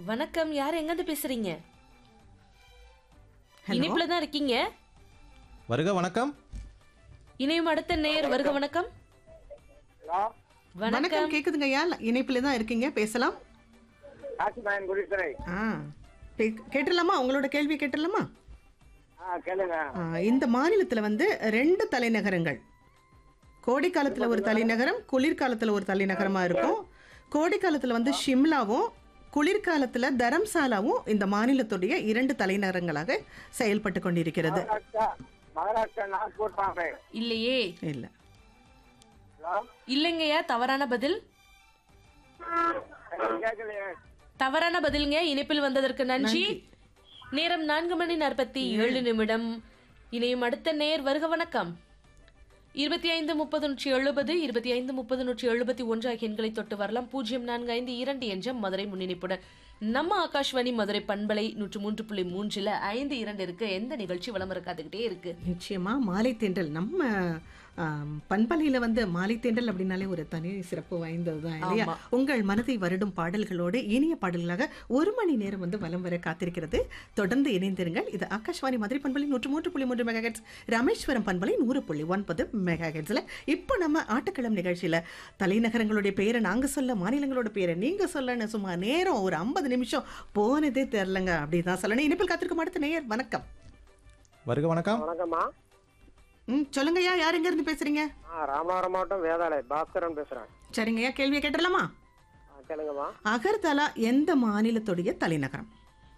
வணக்கம் யார் எங்க இருந்து பேசுறீங்க Hello. இனிப்புல தான் இருக்கீங்க வருக வணக்கம் இணையும் அடுத்த நேர் வருக வணக்கம் ஹலோ வணக்கம் வணக்கம் கேக்குதுங்க ஐயா இணைப்பில் தான் இருக்கீங்க பேசலாம் காசிமாயன் குடித்துறை ஆ பே- கேட்டுடலாமா உங்களோட கேள்வி கேட்டுடலாமா ஆ கேளுங்க ஆ, இந்த மாநிலத்தில் வந்து ரெண்டு தலைநகரங்கள் கோடை காலத்தில் ஒரு தலைநகரம் குளிர்காலத்தில் ஒரு தலைநகரமாக இருக்கும் கோடை காலத்தில் வந்து ஷிம்லாவும் குளிர்காலத்தில் தரம்சாலாவும் இந்த மாநிலத்துடைய இரண்டு தலைநகரங்களாக செயல்பட்டு கொண்டிருக்கிறது மகாராஷ்டிரா மகாராஷ்டிரா நாக்பூர் பாம்பே இல்லையே இல்லை ஹலோ இல்லைங்கய்யா தவறான பதில் எனக்கு கேட்கலையே தவறான பதிலுங்க இணைப்பில் வந்ததற்கு நன்றி நேரம் நான்கு மணி நாற்பத்தி ஏழு நிமிடம் இணையும் அடுத்த நேர் வருக வணக்கம் இருபத்தி ஐந்து முப்பது நூற்றி எழுபது இருபத்தி ஐந்து முப்பது நூற்றி எழுபத்தி ஒன்று ஆகிய எண்களை தொட்டு வரலாம் பூஜ்ஜியம் நான்கு ஐந்து இரண்டு என்ற மதுரை முன்னிணைப்புடன் நம்ம ஆகாஷ்வாணி மதுரை பண்பலை நூற்று மூன்று புள்ளி மூன்றுல ஐந்து இரண்டு இருக்கு எந்த நிகழ்ச்சி வளம் இருக்காதுகிட்டே இருக்கு நிச்சயமா மாலை தென்றல் நம்ம ஆம், பண்பலையில வந்து மாலை தென்றல் அப்படின்னாலே ஒரு தனி சிறப்பு வாய்ந்தது தான் இல்லையா ஆமா. உங்கள் மனதை வருடும் பாடல்களோடு இனிய பாடல்களாக ஒரு மணி நேரம் வந்து வலம் வர காத்திருக்கிறது தொடர்ந்து இணைந்திருங்கள் இது ஆகாஷ்வாணி மதுரை பண்பலை நூற்று மூன்று புள்ளி மூன்று மெகா ராமேஸ்வரம் பண்பலை நூறு புள்ளி ஒன்பது மெகா இப்போ நம்ம ஆட்டக்களம் நிகழ்ச்சியில தலைநகரங்களுடைய பெயரை நாங்க சொல்ல மாநிலங்களோட பெயரை நீங்க சொல்லணும் சும்மா நேரம் ஒரு ஐம்பது நிமிஷம் போனதே தெரிலங்க அப்படின்னு தான் சொல்லணும் இனிப்பில் காத்திருக்கும் அடுத்த நேயர் வணக்கம் வருக வணக்கம் வணக்கம்மா ம் சொல்லுங்கய்யா யார் எங்க இருந்து பேசுறீங்க ஆ ராமநாதபுரம் மாவட்டம் வேதாளை பாஸ்கரன் பேசுறேன் சரிங்கய்யா கேள்வியை கேட்டுடலாமா ஆ கேளுங்கம்மா அகர்தலா எந்த மாநிலத்துடைய தலைநகரம்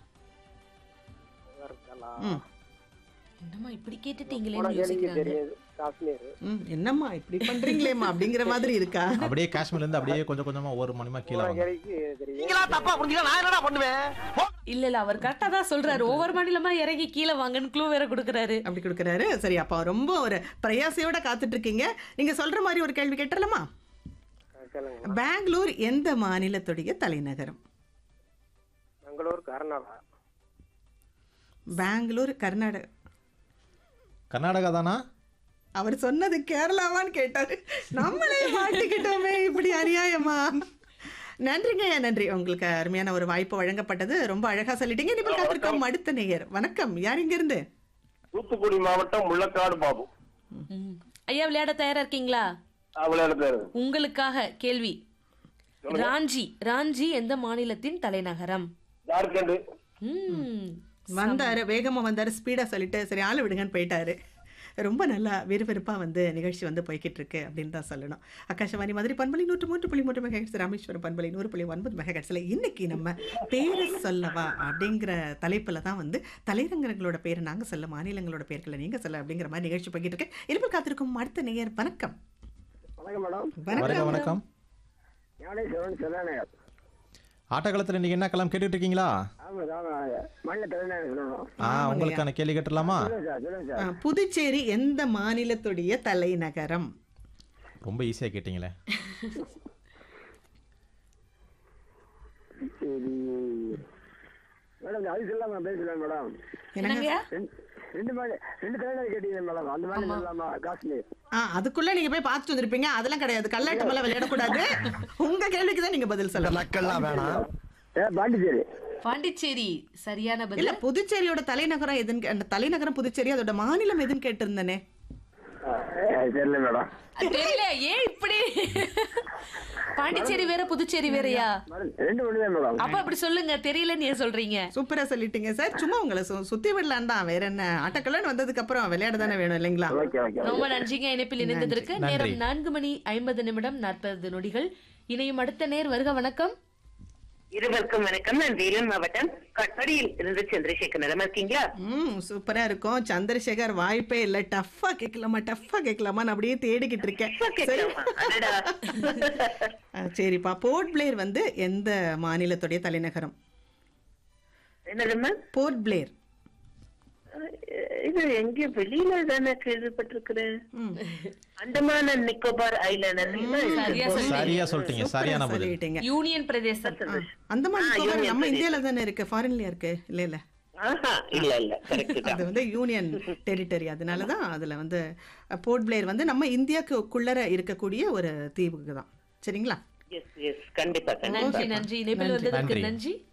வர்க்கலா. ம் என்னம்மா இப்படி போன கேட்டுட்டீங்களேன்னு கேள்விக்கு யோசிக்கிறாங்க தெரியுது காஷ்மீர் ம் என்னம்மா இப்படி பண்றீங்களேம்மா அப்படிங்கிற மாதிரி இருக்கா அப்படியே காஷ்மீர்ல இருந்து அப்படியே கொஞ்சம் கொஞ்சமா ஒரு மணிமா கீழே போன வாங்க கேள்விக்கு தெரியும் இல்ல இல்ல அவர் கரெக்டா தான் சொல்றாரு ஒவ்வொரு மாநிலமா இறங்கி கீழே வாங்கன்னு க்ளூ வேற கொடுக்கறாரு அப்படி கொடுக்குறாரு சரி அப்போ ரொம்ப ஒரு பிரயாசையோட காத்துட்டு இருக்கீங்க நீங்க சொல்ற மாதிரி ஒரு கேள்வி கேட்டுடலாமா ஆ, கேளுங்க பெங்களூர் எந்த மாநிலத்துடைய தலைநகரம் பெங்களூர் கர்நாடகா பெங்களூர் கர்நாடகா கர்நாடகா தானா அவர் சொன்னது கேரளாவான்னு கேட்டாரு நம்மளே மாட்டிக்கிட்டோமே இப்படி அநியாயமா நன்றிங்க நன்றி உங்களுக்கு அருமையான ஒரு வாய்ப்பு வழங்கப்பட்டது ரொம்ப அழகா சொல்லிட்டீங்க இப்போ காத்திருக்கோம் அடுத்த நேயர் வணக்கம் யார் இங்க இருந்து தூத்துக்குடி மாவட்டம் முள்ளக்காடு பாபு ம். ஐயா விளையாட தயாரா இருக்கீங்களா விளையாட பேரு உங்களுக்காக கேள்வி ராஞ்சி ராஞ்சி எந்த மாநிலத்தின் தலைநகரம் ஜார்க்கண்ட் ம். வந்தாரு வேகமா வந்தாரு ஸ்பீடா சொல்லிட்டு சரி ஆளு விடுங்கன்னு போயிட்டாரு ரொம்ப நல்லா விறுவிறுப்பா வந்து நிகழ்ச்சி வந்து போய்கிட்டு இருக்கு அப்படின்னு தான் சொல்லணும் ஆகாஷவாணி மதுரை பண்பலை நூற்று மூன்று புள்ளி மூன்று மெகா ராமேஸ்வரம் பண்பலை நூறு புள்ளி ஒன்பது மெகா இன்னைக்கு நம்ம பேரை சொல்லவா அப்படிங்கிற தலைப்புல தான் வந்து தலைநகரங்களோட பேரை நாங்க சொல்ல மாநிலங்களோட பேர்களை நீங்க சொல்ல அப்படிங்கிற மாதிரி நிகழ்ச்சி போய்கிட்டு இருக்கு இருப்பில் காத்திருக்கும் அடுத்த நேயர் வணக்கம் வணக்கம் மேடம் வருக வணக்கம் வணக்கம் ஞானேஸ்வரன் செல்லானையர் ஆட்டக்காலத்தில் இன்னைக்கு என்ன கலாம் கேட்டுட்டு இருக்கீங்களா ஆமா ஆமா மண்ண தலைநகர் சொல்லணும் ஆ உங்களுக்கான கேள்வி கேட்டுடலாமா சொல்லுங்க சார் சொல்லுங்க ஆ, சார் புதுச்சேரி எந்த மாநிலத்துடைய தலைநகரம் ரொம்ப ஈஸியா கேட்டீங்களே சரி மேடம் அது சொல்லாம பேசலாம் மேடம் என்னங்கய்யா ரெண்டு- ரெண்டு மாதிரி ரெண்டு தலைநகர் கேட்டீங்க மேடம் அந்த மாதிரி சொல்லலாமா காஷ்மீர் ஆ அதுக்குள்ள நீங்க போய் பார்த்துட்டு வந்திருப்பீங்க அதெல்லாம் கிடையாது கல்லாட்டு மேல விளையாடக்கூடாது உங்க கேள்விக்கு தான் நீங்க பதில் சொல்லலாம் நக்கல்லாம் வேணாம் ஏ பாண்டிச்சேரி பாண்டிச்சேரி சரியான இல்ல பதில் புதுச்சேரியோட தலைநகரம் எதுன்னு கே- அந்த தலைநகரம் புதுச்சேரி அதோட மாநிலம் எதுன்னு கேட்டிருந்தேனே தெரியல மேடம் அது தெரியல ஏன் இப்படி பாண்டிச்சேரி வேற புதுச்சேரி வேறயா மேடம் ரெண்டு மணி தான் மேடம் அப்ப அப்படி சொல்லுங்க தெரியலன்னு ஏன் சொல்றீங்க சூப்பரா சொல்லிட்டீங்க சார் சும்மா உங்களை சு- சுத்தி விடலாம் தான் வேற என்ன ஆட்டக்கல்லன்னு வந்ததுக்கு அப்புறம் விளையாட தானே வேணும் இல்லைங்களா ஓகே ஓகே ரொம்ப நன்றிங்க இணைப்பில் இணைந்ததற்கு நன்றி. நேரம் நான்கு மணி ஐம்பது நிமிடம் நாற்பது நொடிகள் இணையும் அடுத்த நேர் வருக வணக்கம் இருவருக்கும் வணக்கம் நான் வேலூர் மாவட்டம் கட்படியில் இருந்து சந்திரசேகர் நலமா இருக்கீங்களா ம் சூப்பரா இருக்கும் சந்திரசேகர் வாய்ப்பே இல்ல டஃப்பா கேட்கலாமா டஃப்பா கேட்கலாமா நான் அப்படியே தேடிக்கிட்டு இருக்கேன் சரி கேட்கலாமா? அடடா. ஆ, சரிப்பா போர்ட் பிளேர் வந்து எந்த மாநிலத்துடைய தலைநகரம் என்னதும்மா போர்ட் பிளேர் அஹ் இது எங்க வெளியில தானே கேள்விப்பட்டிருக்கிறேன் அந்தமான் அண்ட் நிக்கோபார் ஐலாண்ட் சரியா சொன்னீங்க சரியா சொல்லிட்டீங்க சரியான பதில் சொல்லிட்டீங்க யூனியன் பிரதேசம் அந்த மாதிரி ஆ, கோவில் யூனியன் நம்ம பிரதேசம். இந்தியால தானே இருக்கு ஃபாரின்லயா இருக்கு இல்ல இல்ல ஆஹா இல்ல இல்ல கரெக்ட் அது தான் வந்து யூனியன் டெரிட்டரி அதனால தான் அதுல வந்து போர்ட் பிளேயர் வந்து நம்ம இந்தியாவுக்குள்ளர இருக்கக்கூடிய ஒரு தீவுக்கு தான் சரிங்களா எஸ் எஸ் கண்டிப்பா கண்டிப்பா நன்றி நன்றி இணைப்பில் வந்ததற்கு நன்றி. நன்றி